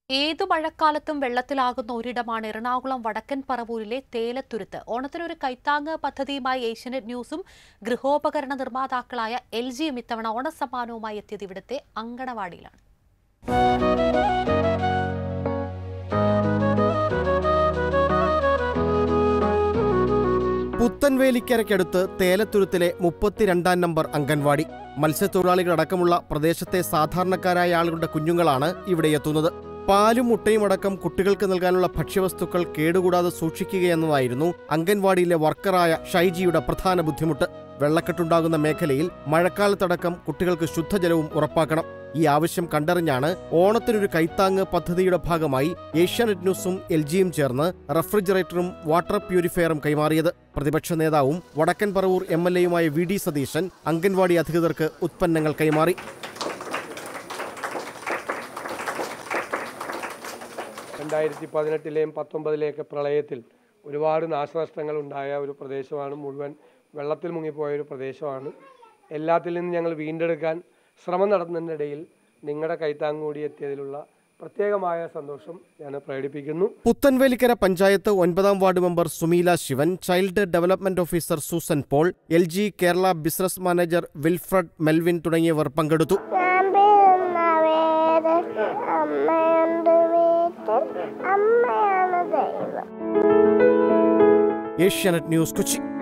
ഏതു മഴക്കാലത്തും വെള്ളത്തിലാകുന്ന ഒരിടമാണ് എറണാകുളം വടക്കൻ പറവൂരിലെ തേലത്തുരുത്ത് ഓണത്തിനൊരു കൈത്താങ്ങ് പദ്ധതിയുമായി ഏഷ്യനെറ്റ് ന്യൂസും ഗൃഹോപകരണ നിർമ്മാതാക്കളായ എൽ ജിയും ഇത്തവണ ഓണസമ്മാനവുമായി എത്തിയത് ഇവിടുത്തെ അങ്കണവാടിയിലാണ് പുത്തൻവേലിക്കരയ്ക്കടുത്ത് തേലത്തുരുത്തിലെ മുപ്പത്തിരണ്ടാം നമ്പർ അംഗൻവാടി മത്സ്യത്തൊഴിലാളികളടക്കമുള്ള പ്രദേശത്തെ സാധാരണക്കാരായ ആളുകളുടെ കുഞ്ഞുങ്ങളാണ് ഇവിടെ എത്തുന്നത് പാലും മുട്ടയും അടക്കം കുട്ടികൾക്ക് നൽകാനുള്ള ഭക്ഷ്യവസ്തുക്കൾ കേടുകൂടാതെ സൂക്ഷിക്കുകയെന്നതായിരുന്നു അംഗൻവാടിയിലെ വർക്കറായ ഷൈജിയുടെ പ്രധാന ബുദ്ധിമുട്ട് വെള്ളക്കെട്ടുണ്ടാകുന്ന മേഖലയിൽ മഴക്കാലത്തടക്കം കുട്ടികൾക്ക് ശുദ്ധജലവും ഉറപ്പാക്കണം ഈ ആവശ്യം കണ്ടറിഞ്ഞാണ് ഓണത്തിനൊരു കൈത്താങ്ങ് പദ്ധതിയുടെ ഭാഗമായി ഏഷ്യാനെറ്റ് ന്യൂസും എൽ ജിയും ചേർന്ന് റെഫ്രിജറേറ്ററും വാട്ടർ പ്യൂരിഫയറും കൈമാറിയത് പ്രതിപക്ഷ നേതാവും വടക്കൻ പറവൂർ എം എൽ എയുമായ വി ഡി സതീശൻ അംഗൻവാടി അധികൃതർക്ക് ഉത്പന്നങ്ങൾ കൈമാറി രണ്ടായിരത്തി പതിനെട്ടിലെയും പത്തൊമ്പതിലെയൊക്കെ പ്രളയത്തിൽ ഒരുപാട് നാശനഷ്ടങ്ങൾ ഉണ്ടായ ഒരു പ്രദേശമാണ് മുഴുവൻ വെള്ളത്തിൽ മുങ്ങിപ്പോയ ഒരു പ്രദേശമാണ് എല്ലാത്തിൽ നിന്നും ഞങ്ങൾ വീണ്ടെടുക്കാൻ ശ്രമം നടത്തുന്നതിനിടയിൽ നിങ്ങളുടെ കൈത്താങ് കൂടി എത്തിയതിലുള്ള പ്രത്യേകമായ സന്തോഷം ഞാൻ പ്രകടിപ്പിക്കുന്നു പുത്തൻവേലിക്കര പഞ്ചായത്ത് ഒൻപതാം ward member Sumeela Sivan child development officer Susan Paul L G Kerala business manager Wilfred Melvin തുടങ്ങിയവർ പങ്കെടുത്തു ഞാൻ പിറന്ന വേദൻ അമ്മയുണ്ട് വീട്ടിൽ അമ്മയാണ് ദൈവം ഏഷ്യാനെറ്റ് ന്യൂസ് കൊച്ചി